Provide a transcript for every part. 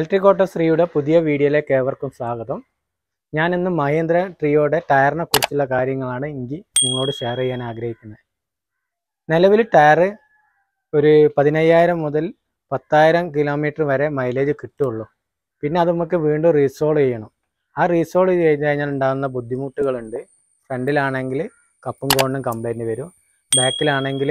electric auto ശ്രീയുടെ പുതിയ വീഡിയോയിലേക്ക് ഏവർക്കും സ്വാഗതം ഞാൻ ഇന്ന് മഹേന്ദ്ര ട്രിയോയുടെ ടയറിനെ കുറിച്ചുള്ള കാര്യങ്ങളാണ് എനിക്ക് നിങ്ങളോട് ഷെയർ ചെയ്യാൻ ആഗ്രഹിക്കുന്നത് നിലവിൽ ടയർ ഒരു പതിനയ്യായിരം മുതൽ പത്തായിരം കിലോമീറ്റർ വരെ മൈലേജ് കിട്ടുള്ളൂ പിന്നെ അത് നമുക്ക് വീണ്ടും റീസോൾവ് ചെയ്യണം ആ റീസോൾവ് ചെയ്ത് കഴിഞ്ഞാൽ ഉണ്ടാകുന്ന ബുദ്ധിമുട്ടുകളുണ്ട് ഫ്രണ്ടിലാണെങ്കിൽ കപ്പും കോണിനും കംപ്ലൈൻറ്റ് വരും ബാക്കിലാണെങ്കിൽ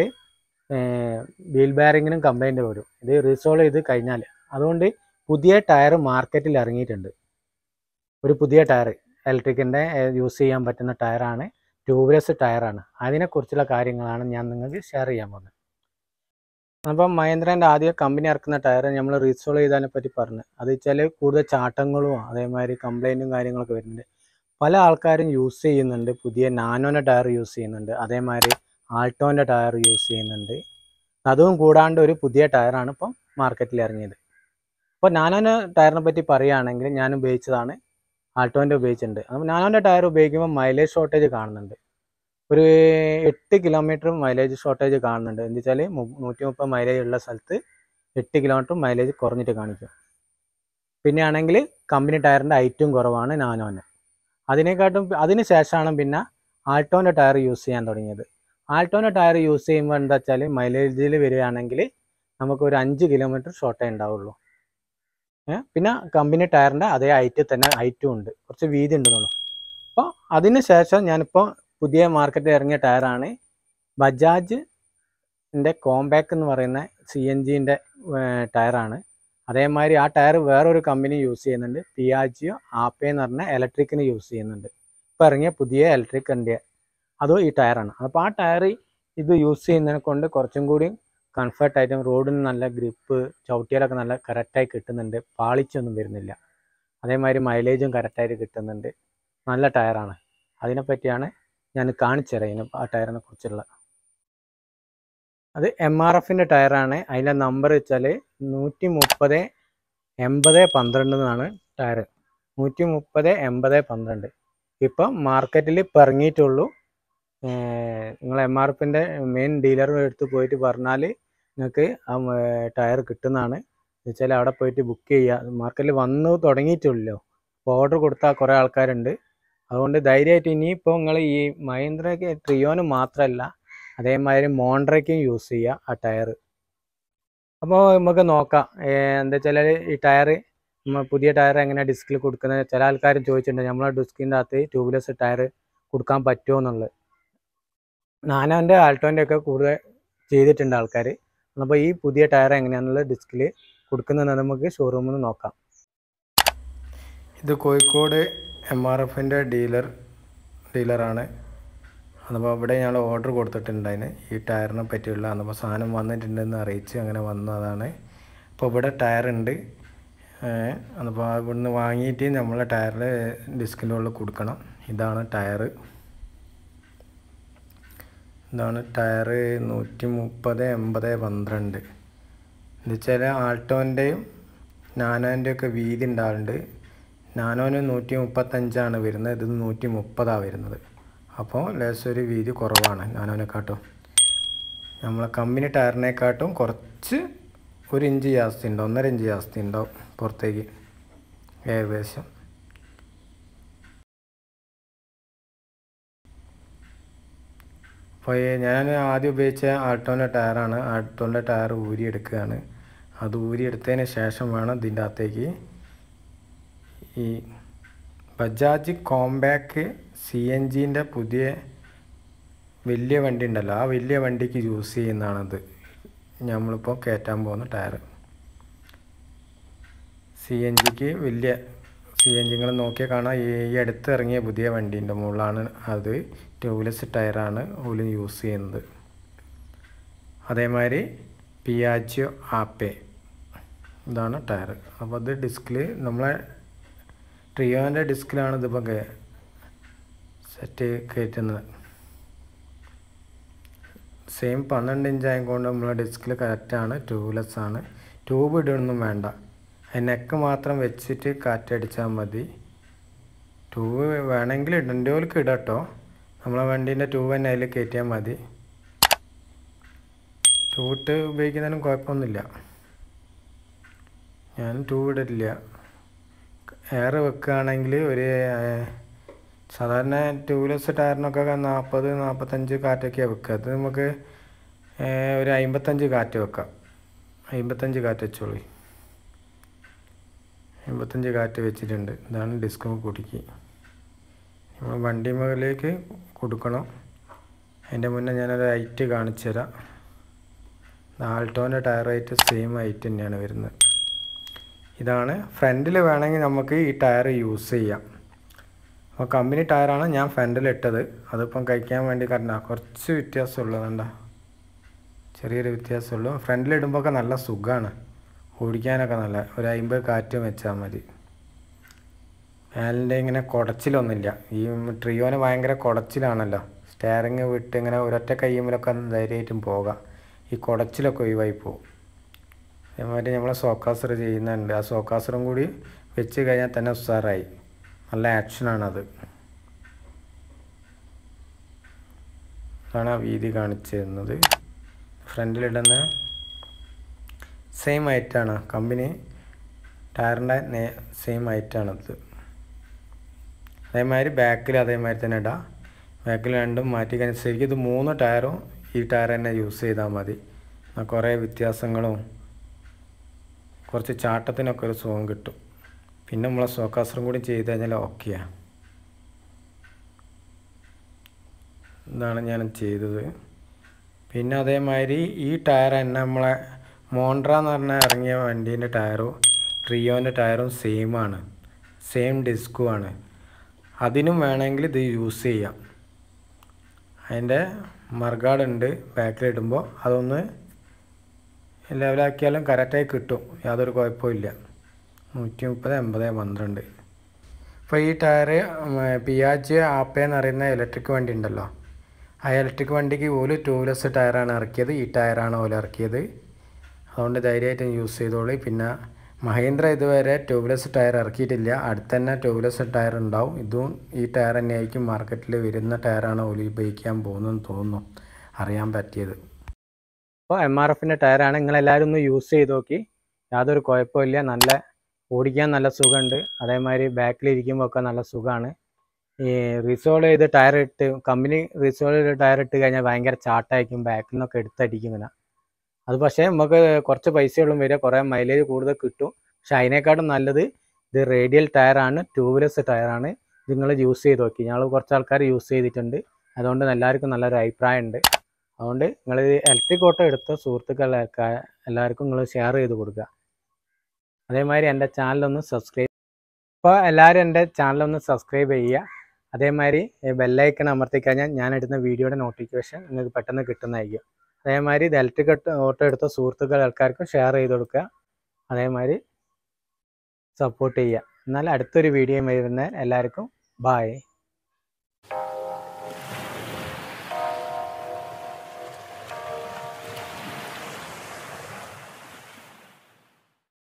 വീൽ ബാരിങ്ങിനും കംപ്ലൈൻറ്റ് വരും ഇത് റീസോൾവ് ചെയ്ത് കഴിഞ്ഞാൽ അതുകൊണ്ട് പുതിയ ടയർ മാർക്കറ്റിൽ ഇറങ്ങിയിട്ടുണ്ട് ഒരു പുതിയ ടയർ ഇലക്ട്രിക്കിൻ്റെ യൂസ് ചെയ്യാൻ പറ്റുന്ന ടയറാണ് ട്യൂബ്ലെസ് ടയറാണ് അതിനെക്കുറിച്ചുള്ള കാര്യങ്ങളാണ് ഞാൻ നിങ്ങൾക്ക് ഷെയർ ചെയ്യാൻ പോകുന്നത് അപ്പം മഹേന്ദ്രൻ്റെ ആദ്യം കമ്പനി ഇറക്കുന്ന ടയർ നമ്മൾ റീസോൾവ് ചെയ്തതിനെ പറ്റി പറഞ്ഞു അത് വെച്ചാൽ കൂടുതൽ ചാട്ടങ്ങളും അതേമാതിരി കംപ്ലൈൻറ്റും കാര്യങ്ങളൊക്കെ വരുന്നുണ്ട് പല ആൾക്കാരും യൂസ് ചെയ്യുന്നുണ്ട് പുതിയ നാനോൻ്റെ ടയർ യൂസ് ചെയ്യുന്നുണ്ട് അതേമാതിരി ആൾട്ടോൻ്റെ ടയർ യൂസ് ചെയ്യുന്നുണ്ട് അതും കൂടാണ്ട് ഒരു പുതിയ ടയറാണ് ഇപ്പം മാർക്കറ്റിൽ ഇറങ്ങിയത് അപ്പോൾ നാനോൻ്റെ ടയറിനെ പറ്റി പറയുകയാണെങ്കിൽ ഞാൻ ഉപയോഗിച്ചതാണ് ആൾട്ടോൻ്റെ ഉപയോഗിച്ചിട്ടുണ്ട് അപ്പോൾ നാനോൻ്റെ ടയർ ഉപയോഗിക്കുമ്പോൾ മൈലേജ് ഷോർട്ടേജ് കാണുന്നുണ്ട് ഒരു എട്ട് കിലോമീറ്റർ മൈലേജ് ഷോർട്ടേജ് കാണുന്നുണ്ട് എന്താ വെച്ചാൽ നൂറ്റി മുപ്പത് മൈലേജ് ഉള്ള സ്ഥലത്ത് എട്ട് കിലോമീറ്റർ മൈലേജ് കുറഞ്ഞിട്ട് കാണിക്കും പിന്നെ ആണെങ്കിൽ കമ്പനി ടയറിൻ്റെ ഐറ്റും കുറവാണ് നാനോന് അതിനെക്കാട്ടും അതിന് ശേഷമാണ് പിന്നെ ആൾട്ടോൻ്റെ ടയർ യൂസ് ചെയ്യാൻ തുടങ്ങിയത് ആൾട്ടോൻ്റെ ടയർ യൂസ് ചെയ്യുമ്പോൾ എന്താ വെച്ചാൽ മൈലേജിൽ വരികയാണെങ്കിൽ നമുക്ക് ഒരു അഞ്ച് കിലോമീറ്റർ ഷോർട്ടേ ഉണ്ടാവുള്ളൂ പിന്നെ കമ്പനി ടയറിൻ്റെ അതേ ഹൈറ്റ് തന്നെ ഹൈറ്റും ഉണ്ട് കുറച്ച് വീതി ഉണ്ടെന്നുള്ളൂ അപ്പോൾ അതിന് ശേഷം ഞാനിപ്പോൾ പുതിയ മാർക്കറ്റിൽ ഇറങ്ങിയ ടയറാണ് ബജാജിൻ്റെ കോംബാക്ക് എന്ന് പറയുന്ന സി എൻ ജിൻ്റെ ടയറാണ് അതേമാതിരി ആ ടയർ വേറൊരു കമ്പനി യൂസ് ചെയ്യുന്നുണ്ട് പിയാജിയോ ആപ്പേ എന്ന് പറഞ്ഞ ഇലക്ട്രിക്കിന് യൂസ് ചെയ്യുന്നുണ്ട് ഇപ്പോൾ ഇറങ്ങിയ പുതിയ ഇലക്ട്രിക് വണ്ടിയ അതും ഈ ടയറാണ് അപ്പോൾ ആ ടയർ ഇത് യൂസ് ചെയ്യുന്നതിനെ കൊണ്ട് കുറച്ചും കൂടി കംഫർട്ടായിട്ടും റോഡിന് നല്ല ഗ്രിപ്പ് ചവിട്ടിയാലൊക്കെ നല്ല കറക്റ്റായി കിട്ടുന്നുണ്ട് പാളിച്ചൊന്നും വരുന്നില്ല അതേമാതിരി മൈലേജും കറക്റ്റായിട്ട് കിട്ടുന്നുണ്ട് നല്ല ടയറാണ് അതിനെപ്പറ്റിയാണ് ഞാൻ കാണിച്ചു തരാം ആ ടയറിനെ കുറിച്ചുള്ള അത് എം ആർ എഫിൻ്റെ ടയറാണ് അതിൻ്റെ നമ്പർ വെച്ചാൽ നൂറ്റി മുപ്പത് എൺപത് പന്ത്രണ്ട് എന്നാണ് ടയർ നൂറ്റി മുപ്പത് എൺപത് പന്ത്രണ്ട് ഇപ്പം മാർക്കറ്റിൽ ഇപ്പോൾ ഇറങ്ങിയിട്ടുള്ളൂ നിങ്ങൾ എം ആർ എഫിൻ്റെ മെയിൻ ഡീലറുടെ അടുത്ത് പോയിട്ട് പറഞ്ഞാൽ നിങ്ങൾക്ക് ആ ടയർ കിട്ടുന്നതാണ് വെച്ചാൽ അവിടെ പോയിട്ട് ബുക്ക് ചെയ്യുക മാർക്കറ്റിൽ വന്ന് തുടങ്ങിയിട്ടുള്ളൂ അപ്പോൾ ഓർഡർ കൊടുത്താൽ കുറേ ആൾക്കാരുണ്ട് അതുകൊണ്ട് ധൈര്യമായിട്ട് ഇനിയിപ്പോൾ നിങ്ങൾ ഈ മഹീന്ദ്രയ്ക്ക് ട്രിയോന് മാത്രമല്ല അതേമാതിരി മോണ്ട്രയ്ക്കും യൂസ് ചെയ്യുക ആ ടയർ അപ്പോൾ നമുക്ക് നോക്കാം എന്താ വെച്ചാൽ ഈ ടയർ പുതിയ ടയർ എങ്ങനെ ഡിസ്കിൽ കൊടുക്കുന്നത് ചില ആൾക്കാർ ചോദിച്ചിട്ടുണ്ട് നമ്മളെ ഡിസ്കിൻ്റെ അകത്ത് ട്യൂബ്ലെസ് ടയർ കൊടുക്കാൻ പറ്റുമോ എന്നുള്ളത് നാനോൻ്റെ ആൾട്ടോൻ്റെ ഒക്കെ കൂടുതൽ ചെയ്തിട്ടുണ്ട് ആൾക്കാർ അപ്പോൾ ഈ പുതിയ ടയർ എങ്ങനെയാണെന്നുള്ള ഡിസ്കിൽ കൊടുക്കുന്നത് നമുക്ക് ഷോറൂമിൽ നിന്ന് നോക്കാം ഇത് കോഴിക്കോട് എം ആർ എഫിൻ്റെ ഡീലർ ഡീലറാണ് അപ്പോൾ ഇവിടെ ഞങ്ങൾ ഓർഡർ കൊടുത്തിട്ടുണ്ടായിന് ഈ ടയറിനെ പറ്റിയുള്ള അപ്പോൾ സാധനം വന്നിട്ടുണ്ടെന്ന് അറിയിച്ച് അങ്ങനെ വന്നതാണ് അപ്പോൾ ഇവിടെ ടയറുണ്ട് അപ്പോൾ ഇവിടുന്ന് വാങ്ങിയിട്ട് നമ്മളെ ടയറിൽ ഡിസ്കിൻ്റെ ഉള്ളിൽ കൊടുക്കണം ഇതാണ് ടയർ ഇതാണ് ടയർ നൂറ്റി മുപ്പത് എൺപത് പന്ത്രണ്ട് എന്ന് വെച്ചാൽ ആൾട്ടോൻ്റെയും നാനോൻ്റെയും ഒക്കെ വീതി ഉണ്ടാവുന്നുണ്ട് നാനോന് നൂറ്റി മുപ്പത്തഞ്ചാണ് വരുന്നത് ഇത് നൂറ്റി മുപ്പതാണ് വരുന്നത് അപ്പോൾ ലേശം ഒരു വീതി കുറവാണ് നാനോനെക്കാട്ടും നമ്മളെ കമ്പനി ടയറിനെക്കാട്ടും കുറച്ച് ഒരു ഇഞ്ച് ജാസ്തി ഉണ്ട് ഒന്നര ഇഞ്ച് ജാസ്തി ഉണ്ടാവും പുറത്തേക്ക് ഏകദേശം അപ്പോൾ ഞാൻ ആദ്യം ഉപയോഗിച്ച ആൾട്ടോൻ്റെ ടയറാണ് ആൾട്ടോൻ്റെ ടയർ ഊരിയെടുക്കുകയാണ് അത് ഊരിയെടുത്തതിന് ശേഷം വേണം ഇതിൻ്റെ അകത്തേക്ക് ഈ ബജാജ് കോംബാക്ക് സി എൻ ജിൻ്റെ പുതിയ വലിയ വണ്ടി ഉണ്ടല്ലോ ആ വലിയ വണ്ടിക്ക് യൂസ് ചെയ്യുന്നതാണത് നമ്മളിപ്പോൾ കയറ്റാൻ പോകുന്ന ടയർ സി എൻ ജിക്ക് വലിയ സി എൻ ജിങ്ങൾ നോക്കിയാൽ കാണാം ഈ അടുത്ത് ഇറങ്ങിയ പുതിയ വണ്ടീൻ്റെ മുകളിലാണ് അത് ട്യൂബ്ലെസ് ടയറാണ് ഓല് യൂസ് ചെയ്യുന്നത് അതേമാതിരി പിയാച്ചിയോ ആപ്പേ ഇതാണ് ടയർ അപ്പോൾ അത് ഡിസ്കിൽ നമ്മളെ ട്രിയോൻ്റെ ഡിസ്കിലാണ് ഇതിപ്പോൾ സെറ്റ് കയറ്റുന്നത് സെയിം പന്ത്രണ്ട് ഇഞ്ച് ആയതുകൊണ്ട് നമ്മളെ ഡിസ്കിൽ കറക്റ്റാണ് ട്യൂബ്ലെസ് ആണ് ട്യൂബ് ഇടൊന്നും വേണ്ട നെക്ക് മാത്രം വെച്ചിട്ട് കാറ്റടിച്ചാൽ മതി ട്യൂബ് വേണമെങ്കിൽ ഇടേണ്ടവർക്ക് ഇടട്ടോ നമ്മളെ വണ്ടീൻ്റെ ട്യൂബ് തന്നെ അതിൽ കയറ്റിയാൽ മതി ട്യൂബിട്ട് ഉപയോഗിക്കുന്നതിനും കുഴപ്പമൊന്നുമില്ല ഞാൻ ട്യൂബ് ഇടില്ല എയർ വെക്കുകയാണെങ്കിൽ ഒരു ഏഹ്, സാധാരണ ട്യൂബ്ലെസ് ടയറിനൊക്കെ നാൽപ്പത് നാൽപ്പത്തഞ്ച് കാറ്റൊക്കെയാണ് വെക്കുക അത് നമുക്ക് ഏഹ്, ഒരു അമ്പത്തഞ്ച് കാറ്റ് വെക്കാം അമ്പത്തഞ്ച് കാറ്റ് വെച്ചോളൂ അമ്പത്തഞ്ച് കാറ്റ് വെച്ചിട്ടുണ്ട് ഇതാണ് ഡിസ്ക് കുടുക്കി നമ്മൾ വണ്ടി മുകളിലേക്ക് കൊടുക്കണം അതിൻ്റെ മുന്നേ ഞാനൊരു ഹൈറ്റ് കാണിച്ചു തരാം ആൾട്ടോൻ്റെ ടയർ ഹൈറ്റ് സെയിം ഹൈറ്റ് തന്നെയാണ് വരുന്നത് ഇതാണ് ഫ്രണ്ടിൽ വേണമെങ്കിൽ നമുക്ക് ഈ ടയർ യൂസ് ചെയ്യാം അപ്പോൾ കമ്പനി ടയറാണ് ഞാൻ ഫ്രണ്ടിൽ ഇട്ടത് അതിപ്പം കഴിക്കാൻ വേണ്ടി കണ്ട കുറച്ച് വ്യത്യാസമുള്ളൂ കണ്ട ചെറിയൊരു വ്യത്യാസമുള്ളൂ ഫ്രണ്ടിൽ ഇടുമ്പോഴൊക്കെ നല്ല സുഖമാണ് ഓടിക്കാനൊക്കെ നല്ല ഒരു അമ്പത് കാറ്റും വെച്ചാൽ മതി ഫാനിൻ്റെ ഇങ്ങനെ കുടച്ചിലൊന്നുമില്ല ഈ ട്രിയോന് ഭയങ്കര കുടച്ചിലാണല്ലോ സ്റ്റയറിങ് വിട്ട് ഇങ്ങനെ ഒരൊറ്റ കയ്യുമ്മിലൊക്കെ ധൈര്യമായിട്ടും പോകാം ഈ കുടച്ചിലൊക്കെ ഒഴിവായി പോകും അതേമാതിരി നമ്മൾ സോക്കാസർ ചെയ്യുന്നുണ്ട് ആ സോക്കാസറും കൂടി വെച്ച് കഴിഞ്ഞാൽ തന്നെ ഉസാറായി നല്ല ആക്ഷനാണത് അതാണ് ആ വീതി കാണിച്ചു തരുന്നത് ഫ്രണ്ടിലിടുന്ന സെയിം ഹൈറ്റാണ് കമ്പനി ടയറിൻ്റെ നേ സെയിം ഹൈറ്റാണത് അതേമാതിരി ബാക്കിൽ അതേമാതിരി തന്നെ ഇടാം ബാക്കിൽ രണ്ടും മാറ്റി കഴിഞ്ഞാൽ ശരിക്കും ഇത് മൂന്ന് ടയറും ഈ ടയർ തന്നെ യൂസ് ചെയ്താൽ മതി എന്നാൽ കുറേ വ്യത്യാസങ്ങളും കുറച്ച് ചാട്ടത്തിനൊക്കെ ഒരു സുഖം കിട്ടും പിന്നെ നമ്മളെ സോക്കാസറും കൂടി ചെയ്ത് കഴിഞ്ഞാൽ ഓക്കെയാണ് ഇതാണ് ഞാൻ ചെയ്തത് പിന്നെ അതേമാതിരി ഈ ടയർ തന്നെ നമ്മളെ മോണ്ട്ര എന്ന് പറഞ്ഞ ഇറങ്ങിയ വണ്ടീൻ്റെ ടയറും ട്രിയോൻ്റെ ടയറും സെയിം ആണ് സെയിം ഡിസ്കുമാണ് അതിനും വേണമെങ്കിൽ ഇത് യൂസ് ചെയ്യാം അതിൻ്റെ മർഗാഡ് ഉണ്ട് ബാക്കിലിടുമ്പോൾ അതൊന്ന് ലെവലാക്കിയാലും കറക്റ്റായി കിട്ടും യാതൊരു കുഴപ്പമില്ല നൂറ്റി മുപ്പത് എൺപത് പന്ത്രണ്ട് ഇപ്പോൾ ഈ ടയർ പിയാജ് ആപ്പ എന്ന് പറയുന്ന ഇലക്ട്രിക് വണ്ടി ഉണ്ടല്ലോ ആ ഇലക്ട്രിക് വണ്ടിക്ക് ഓല് ടൂലെസ് ടയറാണ് ഇറക്കിയത് ഈ ടയറാണ് ഓല ഇറക്കിയത് അതുകൊണ്ട് ധൈര്യമായിട്ട് യൂസ് ചെയ്തോളി പിന്നെ മഹീന്ദ്ര ഇതുവരെ ട്യൂബ്ലെസ് ടയർ ഇറക്കിയിട്ടില്ല അടുത്ത് തന്നെ ട്യൂബ്ലെസ് ടയർ ഉണ്ടാവും ഇതും ഈ ടയർ തന്നെയായിരിക്കും മാർക്കറ്റിൽ വരുന്ന ടയറാണ് ഓല് ഉപയോഗിക്കാൻ പോകുന്നതെന്ന് തോന്നുന്നു അറിയാൻ പറ്റിയത് അപ്പോൾ എം ആർ എഫിൻ്റെ ടയറാണ് നിങ്ങളെല്ലാവരും ഒന്ന് യൂസ് ചെയ്ത് നോക്കി യാതൊരു കുഴപ്പമില്ല നല്ല ഓടിക്കാൻ നല്ല സുഖമുണ്ട് അതേമാതിരി ബാക്കിലിരിക്കുമ്പോൾ ഒക്കെ നല്ല സുഖമാണ് ഈ റിസോൾ ചെയ്ത് ടയർ ഇട്ട് കമ്പനി റിസോൾ ചെയ്ത് ടയർ ഇട്ട് കഴിഞ്ഞാൽ ഭയങ്കര ചാട്ടായിരിക്കും ബാക്കിൽ നിന്നൊക്കെ എടുത്തടിക്കും ഇങ്ങനെ അത് പക്ഷേ നമുക്ക് കുറച്ച് പൈസയോളം വരിക കുറേ മൈലേജ് കൂടുതൽ കിട്ടും പക്ഷെ അതിനേക്കാളും നല്ലത് ഇത് റേഡിയൽ ടയറാണ് ട്യൂബ്ലെസ് ടയറാണ് ഇത് നിങ്ങൾ യൂസ് ചെയ്ത് നോക്കി ഞങ്ങൾ കുറച്ച് ആൾക്കാർ യൂസ് ചെയ്തിട്ടുണ്ട് അതുകൊണ്ട് എല്ലാവർക്കും നല്ലൊരു അഭിപ്രായം ഉണ്ട് അതുകൊണ്ട് നിങ്ങൾ ഇലക്ട്രിക് ഓട്ടോ എടുത്ത സുഹൃത്തുക്കളൊക്കെ എല്ലാവർക്കും നിങ്ങൾ ഷെയർ ചെയ്ത് കൊടുക്കുക അതേമാതിരി എൻ്റെ ചാനലൊന്ന് സബ്സ്ക്രൈബ് ഇപ്പോൾ എല്ലാവരും എൻ്റെ ചാനലൊന്ന് സബ്സ്ക്രൈബ് ചെയ്യുക അതേമാതിരി ബെല്ലൈക്കൺ അമർത്തി കഴിഞ്ഞാൽ ഞാൻ ഇടുന്ന വീഡിയോയുടെ നോട്ടിഫിക്കേഷൻ നിങ്ങൾക്ക് പെട്ടെന്ന് കിട്ടുന്നതായിരിക്കും അതേമാതിരി ഇത് ഇലക്ട്രിക് ഓട്ടോ എടുത്ത സുഹൃത്തുക്കൾ ആൾക്കാർക്കും ഷെയർ ചെയ്ത് കൊടുക്കുക അതേമാതിരി സപ്പോർട്ട് ചെയ്യുക എന്നാൽ അടുത്തൊരു വീഡിയോ വരുന്ന എല്ലാവർക്കും ബായ്